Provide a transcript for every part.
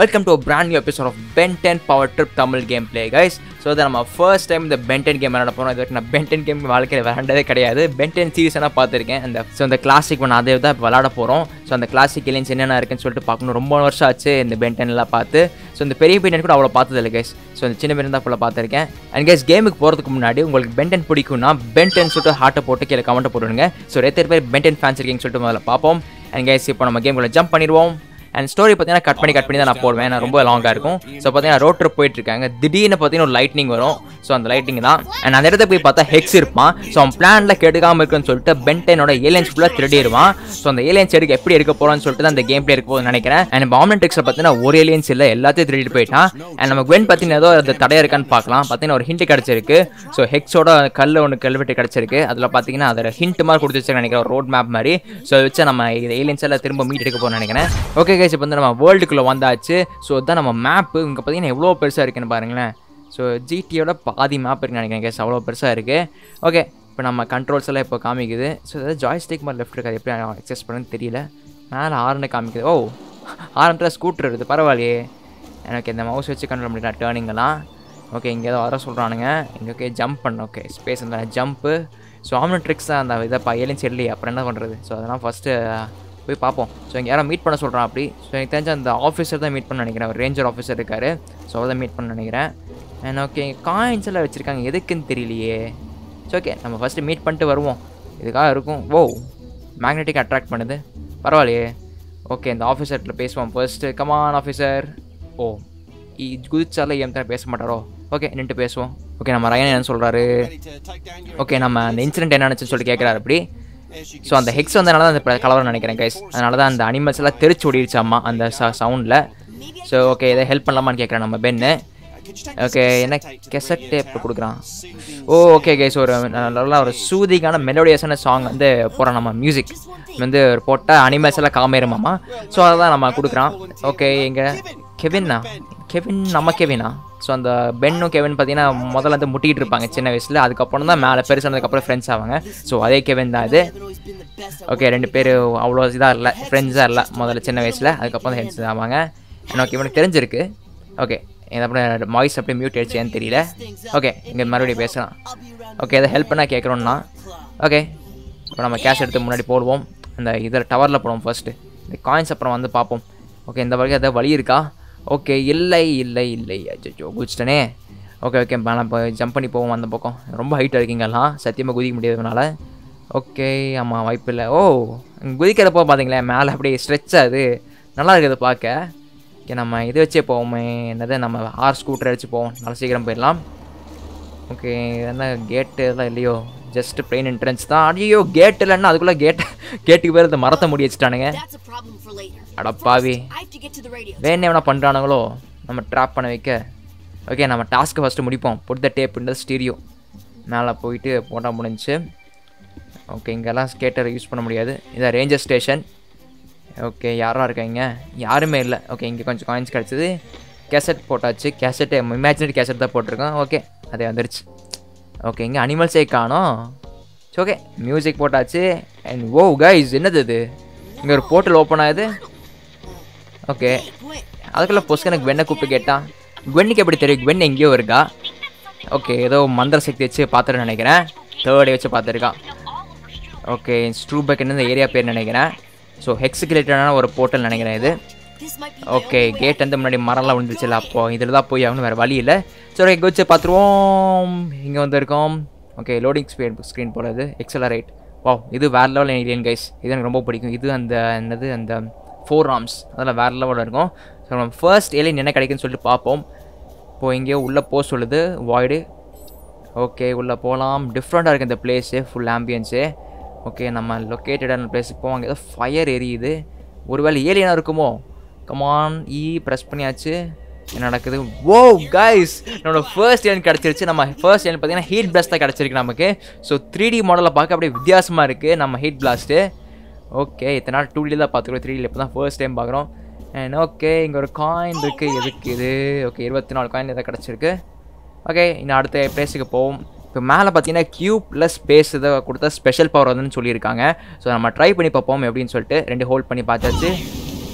Welcome to brand new episode of Ben Ten power trip Tamil game play guys so அதை நம்ம first time இந்த Ben Ten game விளாட போகிறோம் இது வரைக்கும் நான் பென்டென் கேம் வாழ்க்கையில் விளாண்டதே கிடையாது பென்டென் சீரீஸாக பார்த்துருக்கேன் அந்த ஸோ அந்த கிளாசிக் ஒன்று அதை தான் இப்போ விளாட போகிறோம் ஸோ அந்த கிளாசிக் எலியன்ஸ் என்னென்ன இருக்குன்னு சொல்லிட்டு பார்க்கணும் ரொம்ப வருஷம் ஆச்சு இந்த பென்டென்லாம் பார்த்து ஸோ இந்த பெரிய பென்டென் கூட அவ்வளோ பார்த்ததில்ல கைஸ் ஸோ இந்த சின்ன பென் தான் ஃபுல்லாக பார்த்துருக்கேன் அண்ட் கைஸ் கேமுக்கு போகிறதுக்கு முன்னாடி உங்களுக்கு பென்டென் பிடிக்கும்னா பென்டென் சொல்லிட்டு ஹார்ட்டை போட்டு கீழே கமெண்ட் போட்டுருங்க ஸோ ரெத்தர் பேர் பென்டென் ஃபேன்ஸ் இருக்கீங்கன்னு சொல்லிட்டு முதல்ல பார்ப்போம் அண்ட் கைஸ் இப்போ நம்ம கேமுக்குள்ள ஜம்ப் பண்ணிடுவோம் அண்ட் ஸ்டோரி பார்த்தீங்கன்னா கட் பண்ணி கட் பண்ணி தான் நான் போடுவேன் ஏன்னா ரொம்ப லாங்காக இருக்கும் ஸோ பார்த்தீங்கன்னா ரோட் ட்ரிப் போயிட்டு இருக்காங்க திடீர்னு பார்த்தீங்கன்னா ஒரு லைட்னிங் வரும் ஸோ அந்த லைட்டிங் தான் அண்ட் அந்த இடத்துல போய் பார்த்தா ஹெக்ஸ் இருப்பான் ஸோ அவன் பிளான்ல கெடுக்காம இருக்குன்னு சொல்லிட்டு பென்டெனோட ஏலியன்ஸ் ஃபுல்லாக திருடிடுவான் ஸோ அந்த ஏலியன்ஸ் எடுக்க எப்படி இருக்க போறான்னு சொல்லிட்டு தான் அந்த கேம் பிளே இருக்க போகுதுன்னு நினைக்கிறேன் அண்ட் பாம்பன் டெக்ஸில் பார்த்தீங்கன்னா ஒரு ஏலியன்ஸ் இல்லை எல்லாத்தையும் திருடிட்டு போயிட்டான் அண்ட் நம்ம குவென் பார்த்தீங்கன்னா ஏதோ அந்த தடையா இருக்கான்னு பார்க்கலாம் பார்த்தீங்கன்னா ஒரு ஹிண்ட் கிடச்சிருக்கு ஸோ ஹெக்ஸோட கல் ஒன்று கல்வெட்டு கிடச்சிருக்கு அதில் பார்த்தீங்கன்னா அதில் ஹிண்ட் மாதிரி கொடுத்து வச்சு நினைக்கிறேன் ஒரு ரோட் மேப் மாதிரி ஸோ வச்சு நம்ம இது ஏலியன்ஸ் எல்லாம் திரும்ப மீட் எடுக்க போகிறோம்னு நினைக்கிறேன் ஓகே கேஸ் இப்போ வந்து நம்ம வேர்ல்டுக்குள்ளே வந்தாச்சு ஸோ இதுதான் நம்ம மேப்பு இங்கே பார்த்தீங்கன்னா எவ்வளோ பெருசாக இருக்குன்னு பாருங்களேன் ஸோ ஜிடியோட பாதி மேப் இருக்குன்னு நினைக்கிறேன் கேஸ் அவ்வளோ பெருசாக இருக்குது ஓகே இப்போ நம்ம கண்ட்ரோல்ஸ் எல்லாம் இப்போ காமிக்குது ஸோ ஏதாவது ஜாய்ஸ்டிக் மாதிரி லெஃப்ட் இருக்காது எப்படி அக்சஸ் பண்ணுன்னு தெரியல மேலே ஆறுன்னு காமிக்குது ஓ ஆரம்பத்தில் ஸ்கூட்டர் இருக்குது பரவாயில்லையே எனக்கு இந்த மவுஸ் வச்சு கண்ட்ரோல் பண்ணிக்கலாம் டேர்னிங்கெல்லாம் ஓகே இங்கே ஏதோ வர சொல்கிறானுங்க இங்கே ஓகே ஜம்ப் பண்ண ஓகே ஸ்பேஸ் அந்த ஜம்ப்பு ஸோ ஆம்னு ட்ரிக்ஸ் தான் அந்த இதை பா ஏலியன்ஸ் இல்லையே அப்புறம் என்ன பண்ணுறது ஸோ அதெல்லாம் ஃபஸ்ட்டு போய் பார்ப்போம் ஸோ இங்கே யாரும் மீட் பண்ண சொல்கிறான் அப்படி ஸோ எனக்கு தெரிஞ்ச அந்த ஆஃபீஸர் தான் மீட் பண்ண நினைக்கிறேன் ஒரு ரேஞ்சர் ஆஃபீஸர் இருக்கார் ஸோ அவர் தான் மீட் பண்ண நினைக்கிறேன் அண்ட் ஓகே காயின்ஸ் எல்லாம் வச்சுருக்காங்க எதுக்குன்னு தெரியலையே ஸோ ஓகே நம்ம ஃபஸ்ட்டு மீட் பண்ணிட்டு வருவோம் இதுக்காக இருக்கும் ஓ மேக்னெட்டிக் அட்ராக்ட் பண்ணுது பரவாயில்லையே ஓகே இந்த ஆஃபீஸர்கிட்ட பேசுவோம் ஃபர்ஸ்ட்டு கமான் ஆஃபீஸர் ஓ இ குதிச்சால ஏன் தான் பேச மாட்டாரோ ஓகே நின்று பேசுவோம் ஓகே நம்ம ரயன் என்ன சொல்கிறாரு ஓகே நம்ம அந்த இன்சிடென்ட் என்ன நினச்சுன்னு சொல்லிட்டு கேட்குறாரு அப்படி ஸோ அந்த ஹெக்ஸ் வந்தனால தான் அந்த கலவரம் நினைக்கிறேன் கைஸ் அதனால தான் அந்த அனிமல்ஸ் எல்லாம் தெரிச்சு ஓடிடுச்சாம்மா அந்த சவுண்டில் ஸோ ஓகே இதை ஹெல்ப் பண்ணலாமான்னு கேட்குறேன் நம்ம பென்னு ஓகே என்ன கெசட் டேப் கொடுக்குறான் ஓ ஓகே கைஸ் ஒரு நல்லா ஒரு சூதிக்கான மெலோடியஸான சாங் வந்து போகிறோம் நம்ம மியூசிக் வந்து போட்டால் அனிமல்ஸ் எல்லாம் காமேருமாமா ஸோ அதை தான் நம்ம கொடுக்குறான் ஓகே எங்கே கெவின்னா கெவின் நம்ம கெவினா ஸோ அந்த பென்னும் கெவின் பார்த்தீங்கன்னா முதல்ல வந்து முட்டிகிட்டு இருப்பாங்க சின்ன வயசில் அதுக்கப்புறம் தான் மேலே பெருசானதுக்கப்புறம் ஃப்ரெண்ட்ஸ் ஆவாங்க ஸோ அதே கெவின் தான் இது ஓகே ரெண்டு பேர் அவ்வளோ இதாக இல்லை ஃப்ரெண்ட்ஸாக இல்லை முதல்ல சின்ன வயசில் அதுக்கப்புறம் தான் ஃப்ரெண்ட்ஸ் ஆவாங்க எனக்கு இவனுக்கு தெரிஞ்சிருக்கு ஓகே இது அப்புறம் வாய்ஸ் அப்படியே மியூட் ஆயிடுச்சேன்னு தெரியல ஓகே இங்கே மறுபடியும் பேசலாம் ஓகே எதை ஹெல்ப் பண்ணால் கேட்குறோன்னா ஓகே இப்போ நம்ம கேஷ் எடுத்து முன்னாடி போடுவோம் அந்த இதில் டவரில் போடுவோம் ஃபர்ஸ்ட்டு இந்த காயின்ஸ் அப்புறம் வந்து பார்ப்போம் ஓகே இந்த வரைக்கும் எதாவது வழி இருக்கா ஓகே இல்லை இல்லை இல்லை அச்சோ குதிச்சிட்டனே ஓகே ஓகே மேலே இப்போ ஜம்ப் பண்ணி போவோம் அந்த பக்கம் ரொம்ப ஹைட்டாக இருக்கீங்கலாம் சத்தியமாக குதிக்க முடியாததுனால ஓகே ஆமாம் வாய்ப்பு இல்லை ஓ குதிக்கிறப்போ பார்த்தீங்களேன் மேலே அப்படியே ஸ்ட்ரெச் ஆகுது நல்லா இருக்குது பார்க்க ஓகே நம்ம இது வச்சே போவோமே என்னது நம்ம ஆர் ஸ்கூட்டர் வச்சு போவோம் நல்லா சீக்கிரம் போயிடலாம் ஓகே என்ன கேட்டு எல்லாம் இல்லையோ ஜஸ்ட் பிளெயின் என்ட்ரன்ஸ் தான் ஐயோ கேட் இல்லைன்னா அதுக்குள்ளே கேட் கேட்டுக்கு பேர் இந்த மரத்தை முடி வச்சுட்டானுங்க That's a problem for later. அடப்பாவி I have to get to the radio. வேணே எவனா பண்ணுறானுங்களோ நம்ம ட்ராப் பண்ண வைக்க ஓகே நம்ம டாஸ்க்கை ஃபஸ்ட்டு முடிப்போம் புட் த டேப் இந்த ஸ்டீரியோ மேலே போயிட்டு போட்டால் முடிஞ்சுச்சு ஓகே இங்கெல்லாம் ஸ்கேட்டர் யூஸ் பண்ண முடியாது இதான் ரேஞ்சர் ஸ்டேஷன் ஓகே யாரா இருக்காங்க யாருமே இல்லை ஓகே இங்கே கொஞ்சம் காயின்ஸ் கிடச்சிது கேசட் போட்டாச்சு கேசட் இமேஜினரி கேசட் தான் போட்டிருக்கோம் ஓகே அதே வந்துருச்சு ஓகே இங்கே அனிமல்ஸே காணோம் சரி ஓகே மியூசிக் போட்டாச்சு அண்ட் ஓ கைஸ் என்னது இது இங்கே ஒரு போர்ட்டல் ஓப்பன் ஆகுது ஓகே Gwen, அதுக்குள்ள பொஸ்க்கு எனக்கு குவென்னை கூப்பிட்டு கேட்டான் குவென்னுக்கு எப்படி தெரியும் குவென் எங்கேயோ இருக்கா ஓகே ஏதோ மந்திர சக்தி வச்சு பார்த்துட்டு நினைக்கிறேன் தேர்டே வச்சு பார்த்துருக்கான் ஓகே ஸ்ட்ரூபெக் இந்த ஏரியா பேர் நினைக்கிறேன் ஸோ ஹெக்ஸுக்கு ரிலேட்டடான ஒரு போர்ட்டல் நினைக்கிறேன் இது this might be okay gate வந்து முன்னாடி மரம்லாம் விழுந்துச்சுல அப்போ இதில் தான் போய் ஆகணும் வேறு வழி இல்லை சரி ஓகே வச்சு பார்த்துருவோம் இங்கே வந்திருக்கோம் ஓகே லோடிங் ஸ்க்ரீன் ஸ்க்ரீன் போடுறது எக்ஸலரைட் வா இது வேறு லெவல் ஏலியன் கைஸ் இது எனக்கு ரொம்ப பிடிக்கும் இது அந்த என்னது அந்த ஃபோர் ஆர்ம்ஸ் அதெல்லாம் வேறு லெவலில் இருக்கும் ஸோ நம்ம ஃபர்ஸ்ட் ஏலியன் என்ன கிடைக்குன்னு சொல்லிட்டு பார்ப்போம் இப்போ இங்கேயோ உள்ளே போக சொல்லுது வாய்டு ஓகே உள்ளே போகலாம் டிஃப்ரெண்ட்டாக இருக்குது இந்த பிளேஸு ஃபுல் ஆம்பியன்ஸு ஓகே நம்ம லொக்கேட்டடான பிளேஸுக்கு போவோம் அங்கே ஏதோ ஃபயர் எரியுது ஒருவேளை ஏலியனாக இருக்குமோ கமான் இ ப்ரெஸ் பண்ணியாச்சு என்ன நடக்குது ஓ கைஸ் நம்மளோட ஃபர்ஸ்ட் ஏன் கிடச்சிருச்சு நம்ம ஃபர்ஸ்ட் ஏன் பார்த்தீங்கன்னா ஹீட் பிளாஸ்ட் தான் கிடச்சிருக்கு நமக்கு ஸோ த்ரீ டி மாடலில் பார்க்க அப்படியே வித்தியாசமாக இருக்குது நம்ம ஹீட் பிளாஸ்ட்டு ஓகே இத்தனை நாள் டூ டி தான் பார்த்துக்கிறோம் த்ரீ டியில் இப்போ தான் ஃபர்ஸ்ட் டைம் பார்க்குறோம் அண்ட் ஓகே இங்கே ஒரு காயின் இருக்குது எதுக்கு இது ஓகே இருபத்தி நாலு காயின் எதாவது கிடச்சிருக்கு ஓகே இன்னும் அடுத்த பிளேஸுக்கு போவோம் இப்போ மேலே பார்த்தீங்கன்னா கியூ ப்ளஸ் ஸ்பேஸ் இதை கொடுத்தா ஸ்பெஷல் பவர் வந்துன்னு சொல்லியிருக்காங்க ஸோ நம்ம ட்ரை பண்ணி பார்ப்போம் எப்படின்னு சொல்லிட்டு ரெண்டு ஹோல்ட் பண்ணி பார்த்தாச்சு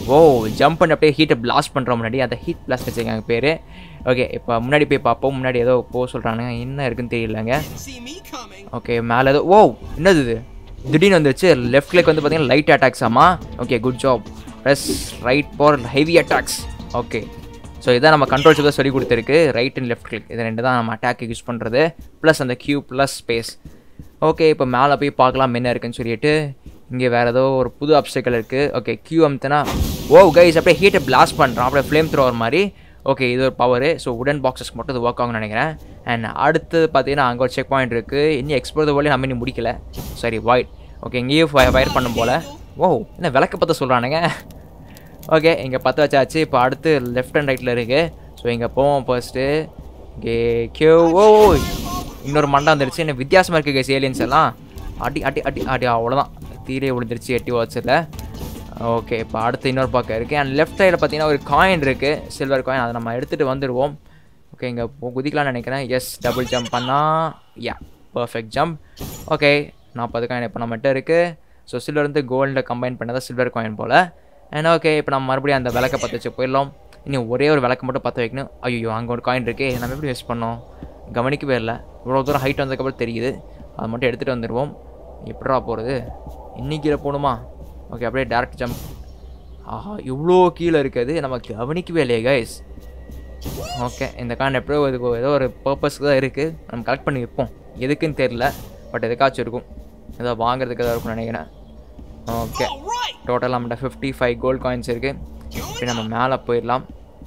ஓ ஜம்ப் பண்ணி அப்படியே ஹீட்டை பிளாஸ்ட் பண்ணுறோம் முன்னாடி அந்த ஹீட் பிளாஸ்ட் வச்சுருக்காங்க பேர் ஓகே இப்போ முன்னாடி போய் பார்ப்போம் முன்னாடி ஏதோ போக சொல்கிறானுங்க என்ன இருக்குன்னு தெரியலங்க See me coming. ஓகே மேலே ஏதோ ஓ என்னது இது திடீர்னு வந்துருச்சு லெஃப்ட் கிளிக் வந்து பார்த்தீங்கன்னா லைட் அட்டாக்ஸ் ஆமா okay good job plus right for heavy attacks okay so இதான் நம்ம கண்ட்ரோல்ஸ் தான் சொல்லி கொடுத்துருக்கு ரைட் அண்ட் லெஃப்ட் கிளிக் இது ரெண்டு தான் நம்ம அட்டாக் யூஸ் பண்ணுறது ப்ளஸ் அந்த கியூ ப்ளஸ் ஸ்பேஸ் ஓகே இப்போ மேலே போய் பார்க்கலாம் என்ன இருக்குன்னு சொல்லிட்டு இங்கே வேறு ஏதோ ஒரு புது அப்சைக்கிள் இருக்குது ஓகே கியூ அமுத்துனா ஓ கைஸ் அப்படியே ஹீட்டை பிளாஸ்ட் பண்ணுறான் அப்படியே ஃப்ளேம் த்ரோவர் மாதிரி ஓகே இது ஒரு பவர் ஸோ உடன் பாக்ஸஸ்க்கு மட்டும் இது ஒர்க் ஆகும்னு நினைக்கிறேன் அண்ட் அடுத்தது பார்த்தீங்கன்னா அங்கே ஒரு செக் பாயிண்ட் இருக்குது இன்னும் எக்ஸ்ப்ளோர் வழி நம்ம இன்னும் முடிக்கல சரி வாய்ட் ஓகே இங்கேயும் ஃபயர் பண்ணும் போல் ஓ என்ன விளக்க பற்ற சொல்கிறானுங்க ஓகே இங்கே பற்ற வச்சாச்சு இப்போ அடுத்து லெஃப்ட் அண்ட் ரைட்டில் இருக்குது ஸோ இங்கே போவோம் ஃபர்ஸ்ட்டு இங்கே கியூ ஓ இன்னொரு மண்டை வந்துருச்சு என்ன வித்தியாசமாக இருக்குது கேஸ் ஏலியன்ஸ் எல்லாம் அடி அடி அடி அடி அவ்வளோதான் தீரே விழுந்துருச்சு எட்டி வாட்சில் ஓகே இப்போ அடுத்து இன்னொரு பக்கம் இருக்குது அண்ட் லெஃப்ட் சைடில் பார்த்தீங்கன்னா ஒரு காயின் இருக்குது சில்வர் காயின் அதை நம்ம எடுத்துகிட்டு வந்துடுவோம் ஓகே இங்கே குதிக்கலாம்னு நினைக்கிறேன் எஸ் டபுள் ஜம்ப் பண்ணால் யா பர்ஃபெக்ட் ஜம்ப் ஓகே நாற்பது காயின் இப்போ நம்மகிட்ட இருக்குது ஸோ சில்வர் வந்து கோல்டில் கம்பைன் பண்ணதான் சில்வர் காயின் போல் அண்ட் ஓகே இப்போ நம்ம மறுபடியும் அந்த விளக்கை பற்ற வச்சு போயிடலாம் இன்னும் ஒரே ஒரு விளக்கு மட்டும் பற்ற வைக்கணும் ஐயோ அங்கே ஒரு காயின் இருக்கே நம்ம எப்படி வேஸ்ட் பண்ணோம் கவனிக்கவே இல்லை இவ்வளோ தூரம் ஹைட் வந்ததுக்கப்புறம் தெரியுது அதை மட்டும் எடுத்துகிட்டு வந்துடுவோம் எப்படா போகிறது இன்னைக்கு போகணுமா ஓகே அப்படியே டேரக்ட் ஜம்ப் ஆஹா இவ்வளோ கீழே இருக்குது நம்ம கவனிக்கவே இல்லையே கைஸ் ஓகே இந்த காயின் எப்படியோ இதுக்கு ஏதோ ஒரு பர்பஸ்க்கு தான் இருக்குது நம்ம கலெக்ட் பண்ணி வைப்போம் எதுக்குன்னு தெரில பட் எதுக்காச்சும் இருக்கும் ஏதோ வாங்குறதுக்கு ஏதாவது இருக்கும்னு நினைக்கிறேன் ஓகே All right. டோட்டல் நம்மகிட்ட ஃபிஃப்டி ஃபைவ் கோல்ட் காயின்ஸ் இருக்குது இப்போ நம்ம மேலே போயிடலாம்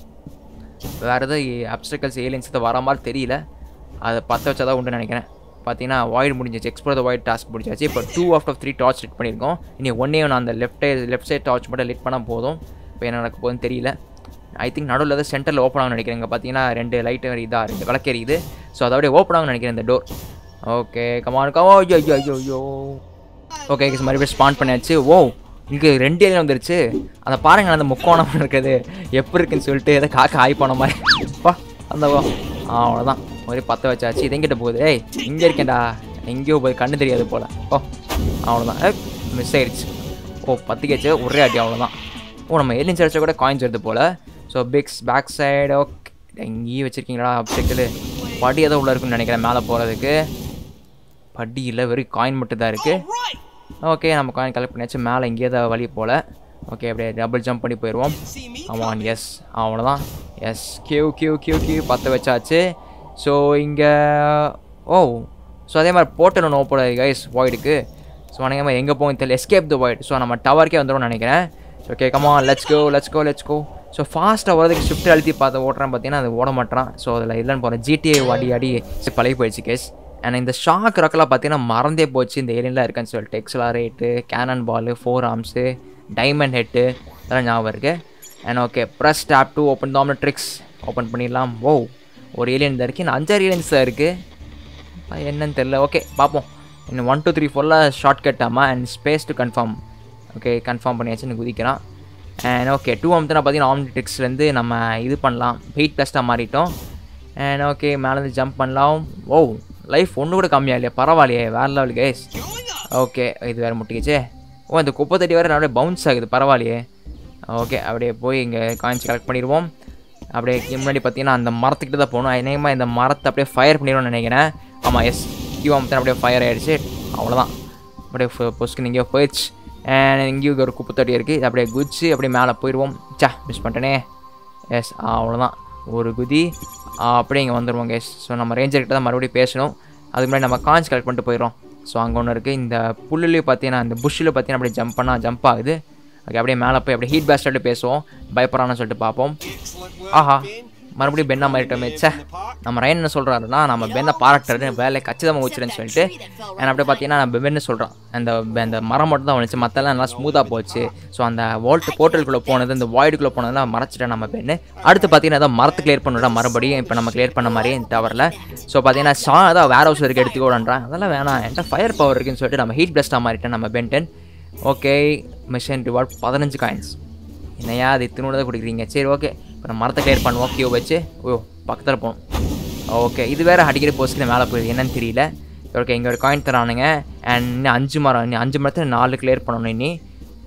வேறு எதாவது அப்டக்கல்ஸ் ஏலியன்ஸ் எதாவது வர மாதிரி தெரியல அதை பற்ற வச்சா தான் உண்டு நினைக்கிறேன் பார்த்தீங்கன்னா வாய்டு முடிஞ்சிச்சு எக்ஸ்ப்ளோர் த வாய்ட் டாஸ்க் முடிஞ்சாச்சு இப்போ two of of three torch lit பண்ணியிருக்கோம் இனி ஒன்றே ஒன்று அந்த லெஃப்ட் லெஃப்ட் சைட் டார்ச் மட்டும் லிட் பண்ணால் போதும் இப்போ என்ன நடக்க போகுதுன்னு தெரியல ஐ திங்க் நடுவில் ஏதாவது சென்டரில் ஓப்பன் ஆகும் நினைக்கிறேன் இங்கே பார்த்தீங்கன்னா ரெண்டு லைட்டு இதாக ரெண்டு விளக்கெரியுது ஸோ அதோடய ஓப்பன் ஆகும் நினைக்கிறேன் இந்த டோர் ஓகே கமான் கமோ ஐயோ ஐயோ ஐயோ ஐயோ ஓகே மறுபடியும் ஸ்பான் பண்ணியாச்சு ஓ இங்கே ரெண்டு ஏரியா வந்துருச்சு அந்த பாருங்க அந்த முக்கோணம் இருக்குது எப்படி இருக்குன்னு சொல்லிட்டு ஏதோ காக்கா ஆய் போன மாதிரி வா அந்த வா ஆ அவ்வளோதான் ஒரே பற்ற வச்சாச்சு இது எங்கிட்ட போகுது ஏய் இங்கே இருக்கேன்டா எங்கேயோ போய் கண்ணு தெரியாது போல் ஓ அவ்வளோதான் ஏ மிஸ் ஆயிடுச்சு ஓ பத்துக்கேச்சு ஒரே அடி அவ்வளோதான் ஓ நம்ம ஏலியன்ஸ் அடிச்சா கூட காயின்ஸ் வருது போல் so fix back side okay எங்கேயும் வச்சுருக்கீங்களா அப்செக்டில் படி ஏதோ உள்ள இருக்குன்னு நினைக்கிறேன் மேலே போகிறதுக்கு படி இல்லை வெறும் காயின் மட்டும் தான் இருக்குது All right. ஓகே நம்ம காயின் கலெக்ட் பண்ணியாச்சு மேலே இங்கேயே தான் வழி போல் ஓகே அப்படியே டபுள் ஜம்ப் பண்ணி போயிடுவோம் See me ஆமாம் எஸ் அவ்வளோதான் yes Q Q Q Q பற்ற வச்சாச்சு ஸோ இங்கே ஓ ஸோ அதே மாதிரி போர்ட்டல் ஒன்று ஓப்பன் ஆகுது கைஸ் வாய்டுக்கு ஸோ அன்றைக்கி மாதிரி எங்கே போகும் தெரியல எஸ்கேப் த வாய்ட் ஸோ நம்ம டவருக்கே வந்துடும் நினைக்கிறேன் okay come on let's go let's go let's go so ஃபாஸ்ட்டாக வரதுக்கு ஷிஃப்ட் அழுத்தி பார்த்து ஓட்டுறேன் பார்த்தீங்கன்னா அது ஓட மாட்டான் ஸோ அதில் இல்லைன்னு போகிறேன் ஜிடிஏ அடி அடி பழகி போயிடுச்சு கேஸ் அண்ட் இந்த ஷாக் ரக்கெல்லாம் பார்த்தீங்கன்னா மறந்தே போச்சு இந்த ஏரியாவில் இருக்குன்னு சொல்லிட்டு accelerate cannon ball four arms diamond head இதெல்லாம் ஞாபகம் இருக்குது and okay press tab to open தாம்ல ட்ரிக்ஸ் ஓப்பன் பண்ணிடலாம் ஓ ஒரு ஏலியன் தான் இருக்குது இன்னும் அஞ்சாறு ஏலியன்ஸ் தான் இருக்குது என்னன்னு தெரில ஓகே பார்ப்போம் இன்னும் ஒன் டூ த்ரீ ஃபோரில் ஷார்ட் கட் ஆமாம் and space to confirm okay confirm பண்ணியாச்சுன்னு குதிக்கிறான் அண்ட் ஓகே டூ அம்த்துனா பார்த்தீங்கன்னா ஆம்னிட்ரிக்ஸ்லேருந்து நம்ம இது பண்ணலாம் வெயிட் ப்ளஸ்ட்டாக மாறிட்டோம் அண்ட் ஓகே மேலேருந்து ஜம்ப் பண்ணலாம் ஓ லைஃப் ஒன்று கூட கம்மியாக இல்லையா பரவாயில்லையே வேறு level guys going up. Okay இது வேறு முட்டிக்கிச்சே ஓ இந்த குப்பை தட்டி வேறு அப்படியே பவுன்ஸ் ஆகுது பரவாயில்லையே ஓகே அப்படியே போய் இங்கே காயின்ஸ் கலெக்ட் பண்ணிடுவோம் அப்படியே இங்க முன்னாடி பார்த்தீங்கன்னா அந்த மரத்துக்கிட்ட தான் போகணும் அநேகமாக இந்த மரத்தை அப்படியே ஃபயர் பண்ணிடுவோம்னு நினைக்கிறேன் ஆமாம் எஸ் கியூ அமுத்தன் அப்படியே ஃபயர் ஆகிடுச்சு அவ்வளோதான் அப்படியே பொஸ்க்கு இங்கேயோ போயிடுச்சு அண்ட் இங்கேயும் ஒரு குப்பை தொட்டி இருக்குது அப்படியே குதிச்சு அப்படியே மேலே போயிடுவோம் சா மிஸ் பண்ணிட்டேனே எஸ் அவ்வளோதான் ஒரு குதி ஆ, அப்படியே இங்கே வந்துடுவோம் கேஸ் ஸோ நம்ம ரேஞ்சர்கிட்ட தான் மறுபடியும் பேசணும் அதுக்கு முன்னாடி நம்ம காயின்ஸ் கலெக்ட் பண்ணிட்டு போயிடுறோம் ஸோ அங்கே ஒன்று இருக்குது இந்த புல்லுலேயும் பார்த்தீங்கன்னா இந்த புஷ்ஷில் பார்த்தீங்கன்னா அப்படியே ஜம்ப் பண்ணால் ஜம்ப் ஆகுது ஓகே அப்படியே மேலே போய் அப்படியே ஹீட் பேஸ்டாட்டு பேசுவோம் பயப்படான்னு சொல்லிட்டு பார்ப்போம் Excellent work, ஆஹா Ben. மறுபடியும் பெண்ணா மாறிட்டோமே ச்சே நம்ம ரைன் என்ன சொல்கிறாருன்னா நம்ம பெண்ணை பாராட்டுறது வேலை கச்சிதமாக வச்சுருன்னு சொல்லிட்டு ஏன்னா அப்படியே பார்த்தீங்கன்னா நம்ம பெண்ணு சொல்கிறோம் அந்த அந்த மரம் மட்டும் தான் வந்துச்சு மற்றெல்லாம் நல்லா ஸ்மூத்தாக போச்சு ஸோ அந்த வோல்ட் போர்ட்டலுக்குள்ளே போனது இந்த வாய்டுக்குள்ளே போனதெல்லாம் மறைச்சிட்டேன் நம்ம பெண்ணு அடுத்து பார்த்தீங்கன்னா ஏதோ மரத்து கிளியர் பண்ணுறோம் மறுபடியும் இப்போ நம்ம கிளியர் பண்ண மாதிரியே இந்த டவரில் ஸோ பார்த்தீங்கன்னா சா ஏதாவது வேர் ஹவுஸ் இருக்கு எடுத்துக்கோடான்றான் அதெல்லாம் வேணாம் என்கிட்ட ஃபயர் பவர் இருக்குன்னு சொல்லிட்டு நம்ம ஹீட் பிளஸ்டாக மாறிட்டேன் நம்ம பென்டன் ஓகே மிஷன் ரிவார்ட் பதினஞ்சு காயின்ஸ் என்னையா அது இத்தினோட தான் கொடுக்குறீங்க சரி ஓகே இப்போ நம்ம மரத்தை கிளியர் பண்ணுவோம் கியூ வச்சு ஓ பக்கத்தில் போகணும் ஓகே இது வேறு அடிக்கடி போஸ்ட்க்கு மேலே போயிடுது என்னன்னு தெரியல ஓகே இங்கே ஒரு காயின் தரானுங்க அண்ட் இன்னும் அஞ்சு மரம் இன்னும் அஞ்சு மரத்தில் நாலு கிளியர் பண்ணணும் இனி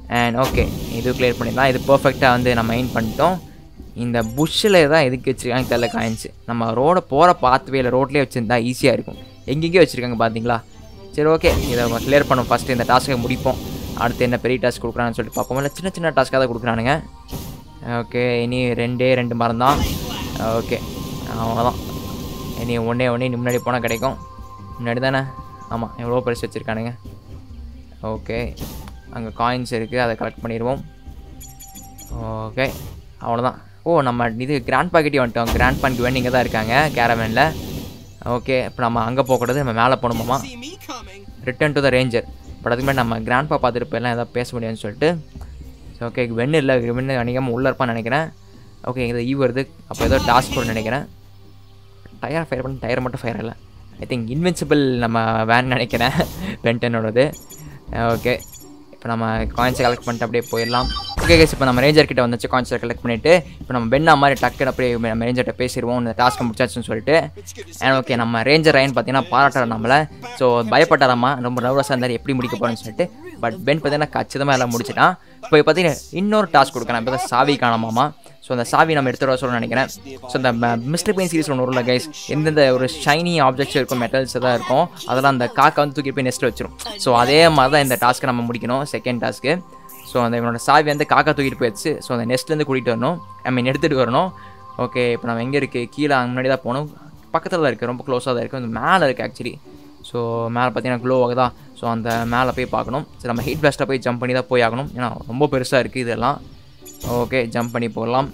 அண்ட் ஓகே இது கிளியர் பண்ணிடலாம் இது பர்ஃபெக்டாக வந்து நம்ம மெயின் பண்ணிட்டோம் இந்த புஷ்ஷில் தான் எதுக்கு வச்சுருக்காங்க தெரில காயின்ஸு நம்ம ரோடை போகிற பாத்வே இல்லை ரோட்லேயே வச்சுருந்தா ஈஸியாக இருக்கும் எங்கெங்கேயோ வச்சுருக்காங்க பார்த்தீங்களா சரி ஓகே இதை கிளியர் பண்ணும் ஃபஸ்ட்டு இந்த டாஸ்க்கை முடிப்போம் அடுத்து என்ன பெரிய டாஸ்க் கொடுக்குறான்னு சொல்லிட்டு பார்ப்போம் இல்லை சின்ன சின்ன டாஸ்க்காக தான் கொடுக்குறானுங்க ஓகே இனி ரெண்டே ரெண்டு மரம் தான் ஓகே அவ்வளோதான் இனி ஒன்றே ஒன்றே இனி முன்னாடி போனால் கிடைக்கும் முன்னாடி தானே ஆமாம் எவ்வளோ பரிசு வச்சுருக்கானுங்க ஓகே அங்கே காயின்ஸ் இருக்குது அதை கலெக்ட் பண்ணிடுவோம் ஓகே அவ்வளோதான் ஓ நம்ம இது கிராண்ட் பாக்கெட்டே வந்துட்டோம் கிராண்ட் பான்க்கு வேணும் இங்கே தான் இருக்காங்க கேரவேனில் ஓகே இப்போ நம்ம அங்கே போகக்கூடாது நம்ம மேலே போகணுமாமா See me coming. Return to the ranger but அதுக்கு முன்னாடி நம்ம கிராண்ட்பா பார்த்துட்டு போயெல்லாம் எதாவது பேச முடியும்னு சொல்லிட்டு ஸோ ஓகே வெண்ணு இல்லை வெண்ணு அணிக்காமல் உள்ளே இருப்பான்னு நினைக்கிறேன் ஓகே இது ஈ வருது அப்போ ஏதோ டாஸ்க் போட நினைக்கிறேன் டயர் ஃபயர் பண்ணி டயர் மட்டும் ஃபயர் இல்லை ஐ திங்க் இன்வின்சிபிள் நம்ம வேன் நினைக்கிறேன் பென்டனோடது ஓகே இப்போ நம்ம காயின்ஸை கலெக்ட் பண்ணிட்டு அப்படியே போயிடலாம் ஓகே கேஸ் இப்போ நம்ம ரேஞ்சர் கிட்ட வந்துச்சு காயின்ஸை கலெக்ட் பண்ணிவிட்டு இப்போ நம்ம பெண்ணா மாதிரி டக்குன்னு அப்படியே நம்ம ரேஞ்சர்கிட்ட பேசிடுவோம் இந்த டாஸ்க்கை முடிச்சாச்சுன்னு சொல்லிட்டு அண்ட் ஓகே நம்ம ரேஞ்சர் ரைன் பார்த்தீங்கன்னா பாராட்டுற நம்மளை ஸோ பயப்பட்டாராமா ரொம்ப நர்வஸாக இருந்தார் எப்படி முடிக்க போகிறேன்னு சொல்லிட்டு பட் பென் பார்த்தீங்கன்னா கச்சிதமாக எல்லாம் முடிச்சிட்டான் இப்போ பார்த்தீங்கன்னா இன்னொரு டாஸ்க் கொடுக்குறேன் இப்போ தான் சாவி காணாமாமா ஸோ அந்த சாவி நம்ம எடுத்துகிட்டு வர சொல்ல நினைக்கிறேன் ஸோ இந்த மிஸ்டர் பெயின் சீரிஸ் ஒன்று வரும்ல கைஸ் எந்தெந்த ஒரு ஷைனி ஆப்ஜெக்ட்ஸ் இருக்கும் மெட்டல்ஸ் தான் இருக்கும் அதெல்லாம் அந்த காக்கா வந்து தூக்கி போய் நெஸ்ட்டில் வச்சிரும் ஸோ அதே மாதிரி தான் இந்த டாஸ்க்கை நம்ம முடிக்கணும் செகண்ட் டாஸ்க்கு ஸோ அந்த இவனோட சாவி வந்து காக்கா தூக்கிட்டு போயிடுச்சு ஸோ அந்த நெஸ்ட்லேருந்து கூட்டிகிட்டு வரணும் ஐ மீன் எடுத்துகிட்டு வரணும் ஓகே இப்போ நம்ம எங்கே இருக்குது கீழே அங்கே முன்னாடி தான் போகணும் பக்கத்தில் தான் இருக்குது ரொம்ப க்ளோஸாக தான் இருக்குது வந்து மேலே இருக்குது ஆக்சுவலி ஸோ மேலே பார்த்தீங்கன்னா க்ளோ ஆகுதா ஸோ அந்த மேலே போய் பார்க்கணும் சரி நம்ம ஹீட் பிளாஸ்ட்டில் போய் ஜம்ப் பண்ணி தான் போய் ஆகணும் ஏன்னா ரொம்ப பெருசாக இருக்குது இதெல்லாம் ஓகே ஜம்ப் பண்ணி போகலாம்